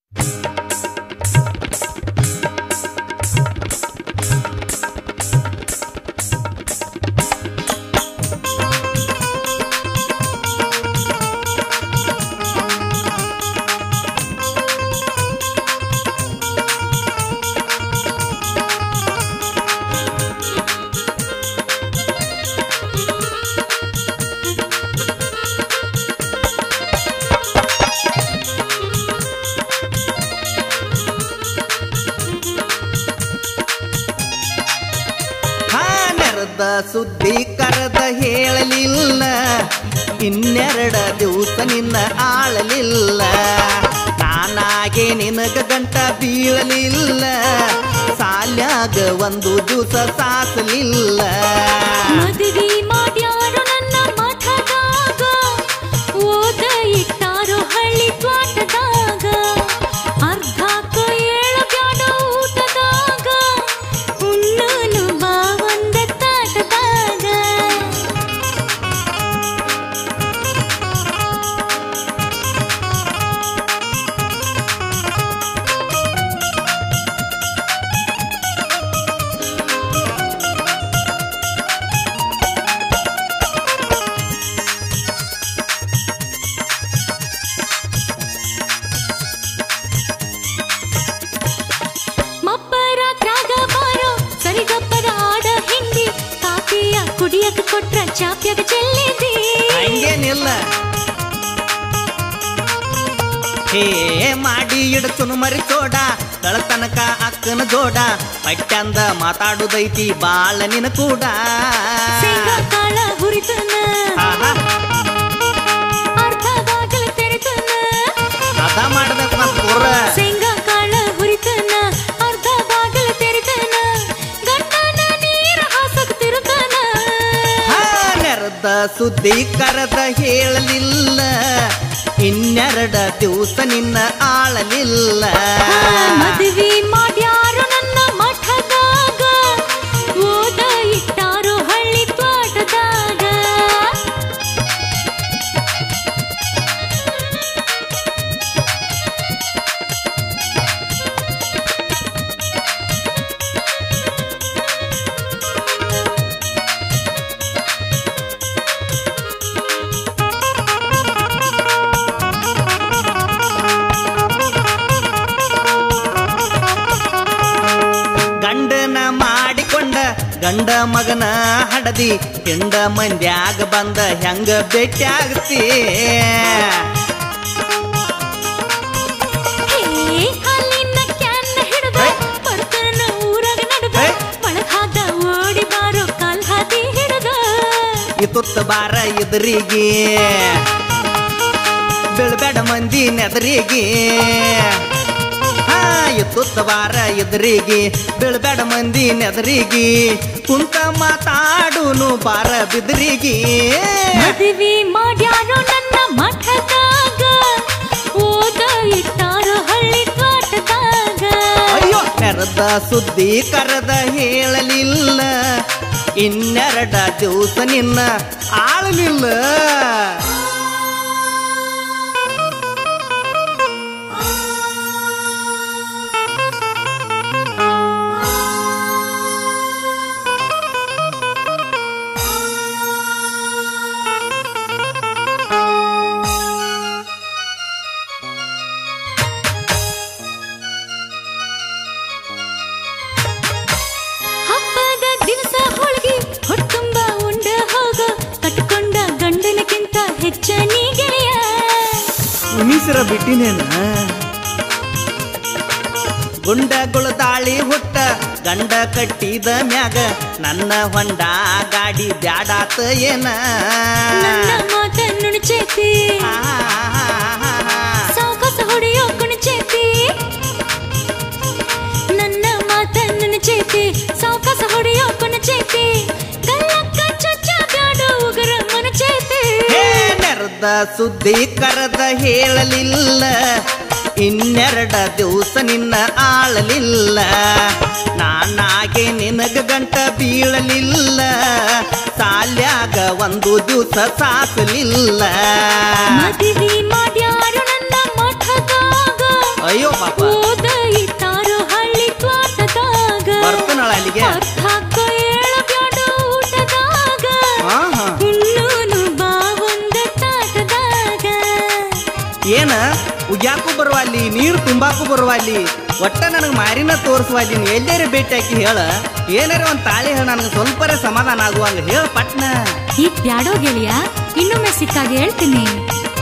ಹಾ ನೆರೆದ ಸುದ್ದಿ ಕರೆದ ಹೇಳಲಿಲ್ಲ ಇನ್ನೆರಡ ದಿವಸ ನಿನ್ನ ಆಳಲಿಲ್ಲ ನಾನಾಗೆ ನಿನಗ ಗಂಟ ಬೀಳಲಿಲ್ಲ ಸಾಲ್ಯಾಗ ಒಂದು ದಿವಸ ಸಾಸಲಿಲ್ಲ ಮದುವೆ ಮಾಡ್ಯಾರು ನನ್ನ ಮಠದಾಗ ಓದ ಇಟ್ಟಾರು ಹಳ್ಳಿ ತ್ವಾಟದಾಗ ಅರ್ಧಕ್ಕ ಏಳು ಬ್ಯಾಡ ಊಟದಾಗ ಉಣ್ಣನು ಬಾ ಒಂದ ತಾಟದಾಗ ಮಬ್ಬರ ಕ್ರಾಗ ಬಾರೋ ಸರಿಗಪ್ಪದ ಆಡ ಹಿಂದಿ ಕಾಫಿಯ ಕುಡಿಯಕ ಕೊಟ್ರ ಚಾಪ್ಯಾಗ ಚೆಲ್ಲಿದಿ ಹಂಗೇನಿಲ್ಲ ಹೇ ಮಾಡಿ ಇಡ್ತುನು ಮರಿ ಚೋಡ ತನಕ ಅಕ್ಕನ ಜೋಡ ಪಟ್ಟ್ಯಂದ ಮಾತಾಡುದೈತಿ ಬಾಳ ನಿನ ಕೂಡ ಶೇಂಗಾ ಕಾಳ ಹುರಿತನ ಆಹಾ, ಅರ್ಧ ಬಾಗಿಲು ತೆರೆತನ ಅದ ಮಾಡ್ಬೇಕು ಮತ್ ಪೂರ ಶೇಂಗಾ ಕಾಳ ಹುರಿತನ ಅರ್ಧ ಬಾಗಿಲು ತೆರೆತನ ಗಂಡನ ನೀರ ಹಾಸಕ್ ತಿರುತನ ಹಾ, ನೆರೆದ ಸುದ್ದಿ ಕರೆದ ಹೇಳಲಿಲ್ಲ ಇನ್ನೆರಡ ದಿವಸ ನಿನ್ನ ಆಳಲಿಲ್ಲ ಮದುವೆ ಮಾಡ್ಯಾರು ನನ್ನ ಮಠದಾಗ ಓದ ಇಟ್ಟಾರು ಹಳ್ಳಿ ತ್ವಾಟದಾಗ ಗಂಡನ ಮಾಡಿಕೊಂಡ ಗಂಡ ಮಗನ ಹಡದಿ ಹೆಂಡ ಮಂದ್ಯಾಗ ಬಂದ ಹೆಂಗ ಭೇಟಿ ಆಗತಿ ಹೇ ಹಾಲಿನ ಕ್ಯಾನ್ ಹಿಡ್ದ ಬರ್ತನ ಊರಾಗ ನಡ್ದ ಹೇ. ಒಳಗ್ ಹಾದ ಓಡಿ ಬಾರೋ ಕಾಲ್ ಹಾದಿ ಹಿಡ್ದ ಇತುತ್ತ ಬಾರ ಎದುರಿಗೆ ಬೀಳ್ಬೇಡ ಮಂದಿ ನೆದರಿಗೆ ಹಾ ಇತುತ್ತ ಬಾರ ಎದುರಿಗೆ ಬೀಳ್ಬೇಡ ಮಂದಿ ನೆದರಿಗೆ ಕುಂತ ಮಾತಾಡುನು ಬಾರ ಬಿದ್ರಿಗೆ ಮದುವೆ ಮಾಡ್ಯಾರು ನನ್ನ ಮಠದಾಗ ಓದ ಇಟ್ಟಾರು ಹಳ್ಳಿ ತ್ವಾಟದಾಗ ಅಯ್ಯೋ ನೆರೆದ ಸುದ್ದಿ ಕರೆದ ಹೇಳಲಿಲ್ಲ ಇನ್ನೆರಡ ದಿವಸ ನಿನ್ನ ಆಳಲಿಲ್ಲ ಹಬ್ಬದ ದಿವಸ ಹೋಳಿಗೆ ಹೊಟ್ಟುಂಬ ಉಂಡ ಹೋಗ ಕಟ್ಕೊಂಡ ಗಂಡನಕ್ಕಿಂತ ಹೆಚ್ಚ ನೀ ಗೆಳೆಯ ಉಣಿಸಿರ ಬಿಟ್ಟಿನೇನ ಗುಂಡಗಳು ತಾಳಿ ಹುಟ್ಟ ಗಂಡ ಕಟ್ಟಿದ ಮ್ಯಾಗ ನನ್ನ ಹೊಂಡ ಗಾಡಿ ಬ್ಯಾಡಾತ ಏನ ನನ್ನ ಮಾತ ನುಣಚೇತಿ ಸಾವಕಾಸ ಹೊಡೆಯೋ ಕುಣಚೇತಿ ನನ್ನ ಮಾತ ನುಣಚೇತಿ ಸಾವಕಾಸ ಹೊಡೆಯೋ ಕುಣಚೇತಿ ಗಲ್ಲಕ್ಕ ಚೊಚ್ಚ ಬ್ಯಾಡ ಉಗರ ಮನಚೇತಿ ಹೇ ನೆರೆದ ಸುದ್ದಿ ಕರೆದ ಹೇಳಲಿಲ್ಲ ಇನ್ನೆರಡ ದಿವಸ ನಿನ್ನ ಆಳಲಿಲ್ಲ ನಾನಾಗೆ ನಿನಗ ಗಂಟ ಬೀಳಲಿಲ್ಲ ಸಾಲ್ಯಾಗ ಒಂದು ದಿವಸ ಸಾಸಲಿಲ್ಲ ಮದುವೆ ಮಾಡ್ಯಾರು ನನ್ನ ಮಠದಾಗ ಅಯ್ಯೋ ಪಾಪ ಓದ ಇಟ್ಟಾರು ಹಳ್ಳಿ ತ್ವಾಟದಾಗ ಬರ್ತನಳ ಅಲ್ಲಿಗೆ ಅರ್ಥಾಕ ಏಳಬ್ಯಾಡ ಊಟದಾಗ ಹಾ ಹಾ ಉಣ್ಣೂನು ಬಾ ಒಂದ ತಾಟದಾಗ ಏನ ಉಗ್ಯಾಕು ಬರುವಲ್ಲಿ ನೀರು ತುಂಬಾಕು ಬರುವಲ್ಲಿ ಒಟ್ಟ ನನಗೆ ಮಾರಿನ ತೋರಿಸುವಲ್ಲಿ ನೀ ಎಲ್ಲೇರಿ ಭೇಟಿ ಹಾಕಿ ಹೇಳ ಏನಾರ ಒಂದ್ ತಾಳಿ ಹೇಳ ನನಗೆ ಸ್ವಲ್ಪರೇ ಸಮಾಧಾನ ಆಗುವಂಗ ಹೇಳ ಪಟ್ನ ಈಗ ಬ್ಯಾಡೋ ಗೆಳೆಯ ಇನ್ನೊಮ್ಮೆ ಸಿಕ್ಕಾಗ ಹೇಳ್ತೀನಿ